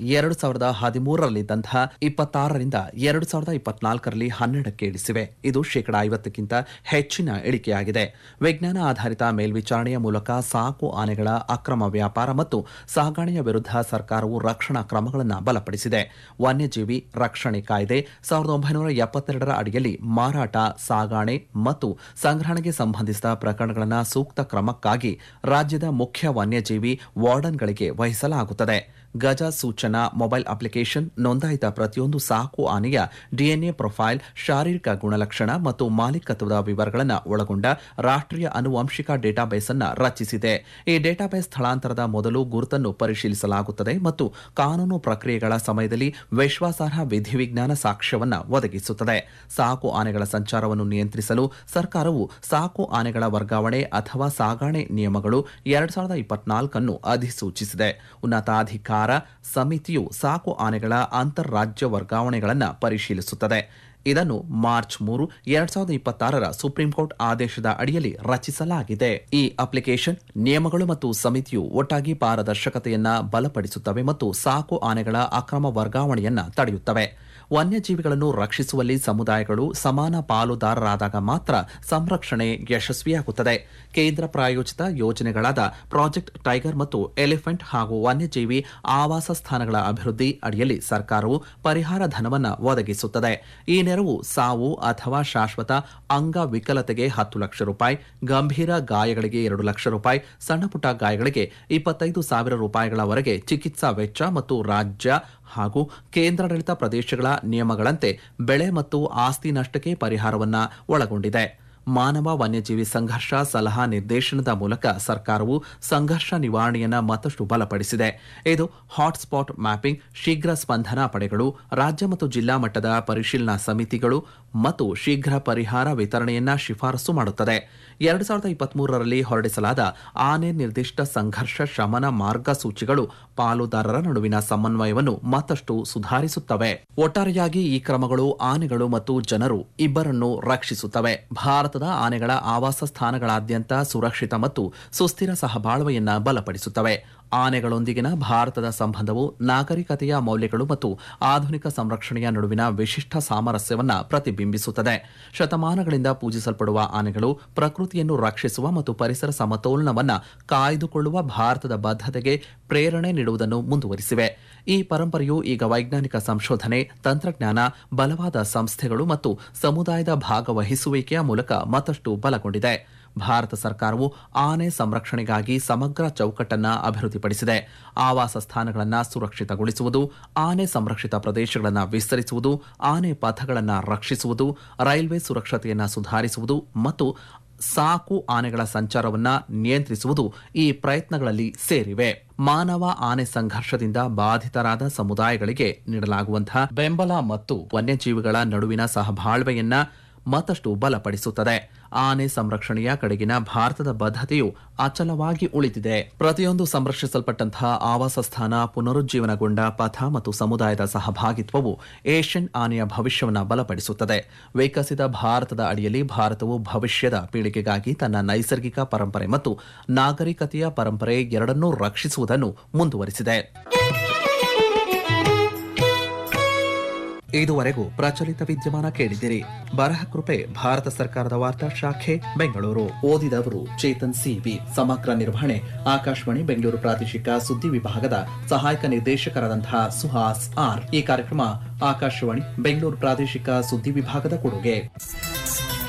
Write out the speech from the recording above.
ಎರಡು ಸಾವಿರದ ಹದಿಮೂರರಲ್ಲಿದ್ದಂತಹ ಇಪ್ಪತ್ತಾರರಿಂದ ಎರಡು ಸಾವಿರದ ಇಪ್ಪತ್ನಾಲ್ಕರಲ್ಲಿ ಹನ್ನೆರಡಕ್ಕೆ ಇಳಿಸಿವೆ ಇದು ಶೇಕಡಾ ಐವತ್ತಕ್ಕಿಂತ ಹೆಚ್ಚಿನ ಇಳಿಕೆಯಾಗಿದೆ ವಿಜ್ಞಾನ ಆಧಾರಿತ ಮೇಲ್ವಿಚಾರಣೆಯ ಮೂಲಕ ಸಾಕು ಆನೆಗಳ ಅಕ್ರಮ ವ್ಯಾಪಾರ ಮತ್ತು ಸಾಗಣೆಯ ವಿರುದ್ಧ ಸರ್ಕಾರವು ರಕ್ಷಣಾ ಕ್ರಮಗಳನ್ನು ಬಲಪಡಿಸಿದೆ ವನ್ಯಜೀವಿ ರಕ್ಷಣೆ ಕಾಯ್ದೆ ಸಾವಿರದ ಒಂಬೈನೂರ ಎಪ್ಪತ್ತೆರಡರ ಅಡಿಯಲ್ಲಿ ಮಾರಾಟ ಸಾಗಾಣೆ ಮತ್ತು ಸಂಗ್ರಹಣೆಗೆ ಸಂಬಂಧಿಸಿದ ಪ್ರಕರಣಗಳನ್ನು ಸೂಕ್ತ ಕ್ರಮಕ್ಕಾಗಿ ರಾಜ್ಯದ ಮುಖ್ಯ ವನ್ಯಜೀವಿ ವಾರ್ಡನ್ಗಳಿಗೆ ವಹಿಸಲಾಗುತ್ತದೆ ಗಜ ಸೂಚನಾ ಮೊಬೈಲ್ ಅಪ್ಲಿಕೇಶನ್ ನೋಂದಾಯಿತ ಪ್ರತಿಯೊಂದು ಸಾಕು ಆನೆಯ ಡಿಎನ್ಎ ಪ್ರೊಫೈಲ್ ಶಾರೀರಿಕ ಗುಣಲಕ್ಷಣ ಮತ್ತು ಮಾಲೀಕತ್ವದ ವಿವರಗಳನ್ನು ಒಳಗೊಂಡ ರಾಷ್ಟ್ರೀಯ ಆನುವಂಶಿಕ ಡೇಟಾಬೇಸ್ ಅನ್ನು ರಚಿಸಿದೆ ಈ ಡೇಟಾಬೇಸ್ ಸ್ಥಳಾಂತರದ ಮೊದಲು ಗುರುತನ್ನು ಪರಿಶೀಲಿಸಲಾಗುತ್ತದೆ ಮತ್ತು ಕಾನೂನು ಪ್ರಕ್ರಿಯೆಗಳ ಸಮಯದಲ್ಲಿ ವಿಶ್ವಾಸಾರ್ಹ ವಿಧಿವಿಜ್ಞಾನ ಸಾಕ್ಷ್ಯವನ್ನು ಒದಗಿಸುತ್ತದೆ ಸಾಕು ಆನೆಗಳ ಸಂಚಾರವನ್ನು ನಿಯಂತ್ರಿಸಲು ಸರ್ಕಾರವು ಸಾಕು ಆನೆಗಳ ವರ್ಗಾವಣೆ ಅಥವಾ ಸಾಗಾಣೆ ನಿಯಮಗಳು ಎರಡ್ ಸಾವಿರದ ಇಪ್ಪತ್ನಾಲ್ಕನ್ನು ಅಧಿಸೂಚಿಸಿದೆ ಉನ್ನತಾಧಿಕಾರ ಸಮಿತಿಯು ಸಾಕು ಆನೆಗಳ ಅಂತಾರಾಜ್ಯ ವರ್ಗಾವಣೆಗಳನ್ನು ಪರಿಶೀಲಿಸುತ್ತದೆ ಇದನ್ನು ಮಾರ್ಚ್ ಮೂರು ಎರಡ್ ಸಾವಿರದ ಇಪ್ಪತ್ತಾರರ ಸುಪ್ರೀಂ ಕೋರ್ಟ್ ಆದೇಶದ ಅಡಿಯಲ್ಲಿ ರಚಿಸಲಾಗಿದೆ ಈ ಅಪ್ಲಿಕೇಶನ್ ನಿಯಮಗಳು ಮತ್ತು ಸಮಿತಿಯು ಒಟ್ಟಾಗಿ ಪಾರದರ್ಶಕತೆಯನ್ನ ಬಲಪಡಿಸುತ್ತವೆ ಮತ್ತು ಸಾಕು ಆನೆಗಳ ಅಕ್ರಮ ವರ್ಗಾವಣೆಯನ್ನ ತಡೆಯುತ್ತವೆ ವನ್ಯಜೀವಿಗಳನ್ನು ರಕ್ಷಿಸುವಲ್ಲಿ ಸಮುದಾಯಗಳು ಸಮಾನ ಪಾಲುದಾರರಾದಾಗ ಮಾತ್ರ ಸಂರಕ್ಷಣೆ ಯಶಸ್ವಿಯಾಗುತ್ತದೆ ಕೇಂದ್ರ ಪ್ರಾಯೋಜಿತ ಯೋಜನೆಗಳಾದ ಪ್ರಾಜೆಕ್ಟ್ ಟೈಗರ್ ಮತ್ತು ಎಲಿಫೆಂಟ್ ಹಾಗೂ ವನ್ಯಜೀವಿ ಆವಾಸ ಸ್ಥಾನಗಳ ಅಭಿವೃದ್ಧಿ ಅಡಿಯಲ್ಲಿ ಸರ್ಕಾರವು ಪರಿಹಾರ ಧನವನ್ನು ಒದಗಿಸುತ್ತದೆ ಈ ನೆರವು ಸಾವು ಅಥವಾ ಶಾಶ್ವತ ಅಂಗವಿಕಲತೆಗೆ ಹತ್ತು ಲಕ್ಷ ರೂಪಾಯಿ ಗಂಭೀರ ಗಾಯಗಳಿಗೆ ಎರಡು ಲಕ್ಷ ರೂಪಾಯಿ ಸಣ್ಣಪುಟ್ಟ ಗಾಯಗಳಿಗೆ ಇಪ್ಪತ್ತೈದು ಸಾವಿರ ರೂಪಾಯಿಗಳವರೆಗೆ ಚಿಕಿತ್ಸಾ ವೆಚ್ಚ ಮತ್ತು ರಾಜ್ಯ ಹಾಗೂ ಕೇಂದ್ರಾಡಳಿತ ಪ್ರದೇಶಗಳ ನಿಯಮಗಳಂತೆ ಬೆಳೆ ಮತ್ತು ಆಸ್ತಿ ನಷ್ಟಕ್ಕೆ ಪರಿಹಾರವನ್ನ ಒಳಗೊಂಡಿದೆ ಮಾನವ ವನ್ಯಜೀವಿ ಸಂಘರ್ಷ ಸಲಹಾ ನಿರ್ದೇಶನದ ಮೂಲಕ ಸರ್ಕಾರವು ಸಂಘರ್ಷ ನಿವಾರಣೆಯನ್ನ ಮತ್ತಷ್ಟು ಬಲಪಡಿಸಿದೆ ಇದು ಹಾಟ್ಸ್ಪಾಟ್ ಮ್ಯಾಪಿಂಗ್ ಶೀಘ್ರ ಸ್ಪಂದನಾ ಪಡೆಗಳು ರಾಜ್ಯ ಮತ್ತು ಜಿಲ್ಲಾ ಮಟ್ಟದ ಪರಿಶೀಲನಾ ಸಮಿತಿಗಳು ಮತ್ತು ಶೀಘ್ರ ಪರಿಹಾರ ವಿತರಣೆಯನ್ನ ಶಿಫಾರಸು ಮಾಡುತ್ತದೆ ಎರಡು ಸಾವಿರದ ಇಪ್ಪತ್ಮೂರರಲ್ಲಿ ಹೊರಡಿಸಲಾದ ಆನೆ ನಿರ್ದಿಷ್ಟ ಸಂಘರ್ಷ ಶಮನ ಮಾರ್ಗಸೂಚಿಗಳು ಪಾಲುದಾರರ ನಡುವಿನ ಸಮನ್ವಯವನ್ನು ಮತ್ತಷ್ಟು ಸುಧಾರಿಸುತ್ತವೆ ಒಟ್ಟಾರೆಯಾಗಿ ಈ ಕ್ರಮಗಳು ಆನೆಗಳು ಮತ್ತು ಜನರು ಇಬ್ಬರನ್ನು ರಕ್ಷಿಸುತ್ತವೆ ಭಾರತದ ಆನೆಗಳ ಆವಾಸ ಸ್ಥಾನಗಳಾದ್ಯಂತ ಸುರಕ್ಷಿತ ಮತ್ತು ಸುಸ್ಥಿರ ಸಹಬಾಳ್ವೆಯನ್ನ ಬಲಪಡಿಸುತ್ತವೆ ಆನೆಗಳೊಂದಿಗಿನ ಭಾರತದ ಸಂಬಂಧವು ನಾಗರಿಕತೆಯ ಮೌಲ್ಯಗಳು ಮತ್ತು ಆಧುನಿಕ ಸಂರಕ್ಷಣೆಯ ನಡುವಿನ ವಿಶಿಷ್ಟ ಸಾಮರಸ್ಯವನ್ನ ಪ್ರತಿಬಿಂಬಿಸುತ್ತದೆ ಶತಮಾನಗಳಿಂದ ಪೂಜಿಸಲ್ಪಡುವ ಆನೆಗಳು ಪ್ರಕೃತಿಯನ್ನು ರಕ್ಷಿಸುವ ಮತ್ತು ಪರಿಸರ ಸಮತೋಲನವನ್ನ ಕಾಯ್ದುಕೊಳ್ಳುವ ಭಾರತದ ಬದ್ಧತೆಗೆ ಪ್ರೇರಣೆ ನೀಡುವುದನ್ನು ಮುಂದುವರಿಸಿವೆ ಈ ಪರಂಪರೆಯು ಈಗ ವೈಜ್ಞಾನಿಕ ಸಂಶೋಧನೆ ತಂತ್ರಜ್ಞಾನ ಬಲವಾದ ಸಂಸ್ಥೆಗಳು ಮತ್ತು ಸಮುದಾಯದ ಭಾಗವಹಿಸುವಿಕೆಯ ಮೂಲಕ ಮತ್ತಷ್ಟು ಬಲಗೊಂಡಿದೆ ಭಾರತ ಸರ್ಕಾರವು ಆನೆ ಸಂರಕ್ಷಣೆಗಾಗಿ ಸಮಗ್ರ ಚೌಕಟ್ಟನ್ನ ಅಭಿವೃದ್ಧಿಪಡಿಸಿದೆ ಆವಾಸ ಸ್ಥಾನಗಳನ್ನು ಸುರಕ್ಷಿತಗೊಳಿಸುವುದು ಆನೆ ಸಂರಕ್ಷಿತ ಪ್ರದೇಶಗಳನ್ನು ವಿಸ್ತರಿಸುವುದು ಆನೆ ಪಥಗಳನ್ನು ರಕ್ಷಿಸುವುದು ರೈಲ್ವೆ ಸುರಕ್ಷತೆಯನ್ನು ಸುಧಾರಿಸುವುದು ಮತ್ತು ಸಾಕು ಆನೆಗಳ ಸಂಚಾರವನ್ನ ನಿಯಂತ್ರಿಸುವುದು ಈ ಪ್ರಯತ್ನಗಳಲ್ಲಿ ಸೇರಿವೆ ಮಾನವ ಆನೆ ಸಂಘರ್ಷದಿಂದ ಬಾಧಿತರಾದ ಸಮುದಾಯಗಳಿಗೆ ನೀಡಲಾಗುವಂತಹ ಬೆಂಬಲ ಮತ್ತು ವನ್ಯಜೀವಿಗಳ ನಡುವಿನ ಸಹಬಾಳ್ವೆಯನ್ನ ಮತ್ತಷ್ಟು ಬಲಪಡಿಸುತ್ತದೆ ಆನೆ ಸಂರಕ್ಷಣೆಯ ಕಡೆಗಿನ ಭಾರತದ ಬದ್ಧತೆಯು ಅಚಲವಾಗಿ ಉಳಿದಿದೆ ಪ್ರತಿಯೊಂದು ಸಂರಕ್ಷಿಸಲ್ಪಟ್ಟಂತಹ ಆವಾಸ ಸ್ಥಾನ ಪುನರುಜ್ಜೀವನಗೊಂಡ ಪಥ ಮತ್ತು ಸಮುದಾಯದ ಸಹಭಾಗಿತ್ವವು ಏಷ್ಯನ್ ಆನೆಯ ಭವಿಷ್ಯವನ್ನು ಬಲಪಡಿಸುತ್ತದೆ ವಿಕಸಿತ ಭಾರತದ ಅಡಿಯಲ್ಲಿ ಭಾರತವು ಭವಿಷ್ಯದ ಪೀಳಿಗೆಗಾಗಿ ತನ್ನ ನೈಸರ್ಗಿಕ ಪರಂಪರೆ ಮತ್ತು ನಾಗರಿಕತೆಯ ಪರಂಪರೆ ಎರಡನ್ನೂ ರಕ್ಷಿಸುವುದನ್ನು ಮುಂದುವರಿಸಿದೆ ಇದುವರೆಗೂ ಪ್ರಚಲಿತ ವಿದ್ಯಮಾನ ಕೇಳಿದಿರಿ ಬರಹ ಕೃಪೆ ಭಾರತ ಸರ್ಕಾರದ ವಾರ್ತಾ ಶಾಖೆ ಬೆಂಗಳೂರು ಓದಿದವರು ಚೇತನ್ ಸಿವಿ ಸಮಗ್ರ ನಿರ್ವಹಣೆ ಆಕಾಶವಾಣಿ ಬೆಂಗಳೂರು ಪ್ರಾದೇಶಿಕ ಸುದ್ದಿ ವಿಭಾಗದ ಸಹಾಯಕ ನಿರ್ದೇಶಕರಾದಂತಹ ಸುಹಾಸ್ ಆರ್ ಈ ಕಾರ್ಯಕ್ರಮ ಆಕಾಶವಾಣಿ ಬೆಂಗಳೂರು ಪ್ರಾದೇಶಿಕ ಸುದ್ದಿ ವಿಭಾಗದ ಕೊಡುಗೆ